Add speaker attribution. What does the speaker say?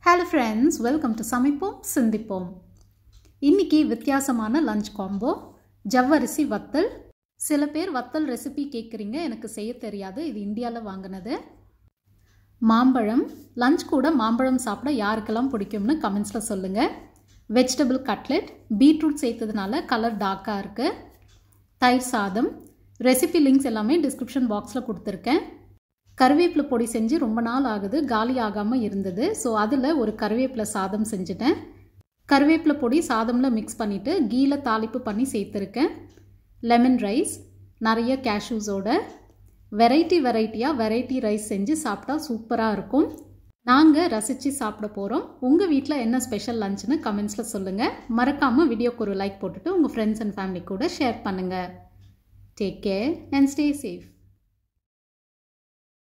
Speaker 1: hello friends welcome to சமைப்போம் சிந்திப்போம் இன்னைக்கு வித்தியாசமான லஞ்ச் காம்போ ஜவ்வரிசி வத்தல் சில பேர் வத்தல் ரெசிபி கேட்குறீங்க எனக்கு செய்ய தெரியாது இது இந்தியாவில் வாங்கினது மாம்பழம் லஞ்ச் கூட மாம்பழம் சாப்பிட யாருக்கெல்லாம் பிடிக்கும்னு கமெண்ட்ஸில் சொல்லுங்கள் வெஜிடபிள் கட்லெட் பீட்ரூட் சேர்த்ததுனால கலர் டார்க்காக இருக்குது தயிர் சாதம் ரெசிபி லிங்க்ஸ் எல்லாமே டிஸ்கிரிப்ஷன் பாக்ஸில் கொடுத்துருக்கேன் கருவேப்பிலை பொடி செஞ்சு ரொம்ப நாள் ஆகுது காலி ஆகாமல் இருந்தது ஸோ அதில் ஒரு கருவேப்பிலை சாதம் செஞ்சுட்டேன் கருவேப்பிலை பொடி சாதமில் மிக்ஸ் பண்ணிவிட்டு கீல தாளிப்பு பண்ணி சேர்த்துருக்கேன் லெமன் ரைஸ் நிறைய கேஷ்யூஸோட வெரைட்டி வெரைட்டியாக வெரைட்டி ரைஸ் செஞ்சு சாப்பிட்டா சூப்பராக இருக்கும் நாங்கள் ரசித்து சாப்பிட போகிறோம் உங்கள் வீட்டில் என்ன ஸ்பெஷல் லஞ்சுன்னு கமெண்ட்ஸில் சொல்லுங்கள் மறக்காமல் வீடியோக்கு ஒரு லைக் போட்டுட்டு உங்கள் ஃப்ரெண்ட்ஸ் அண்ட் ஃபேமிலி கூட ஷேர் பண்ணுங்கள் take care and stay safe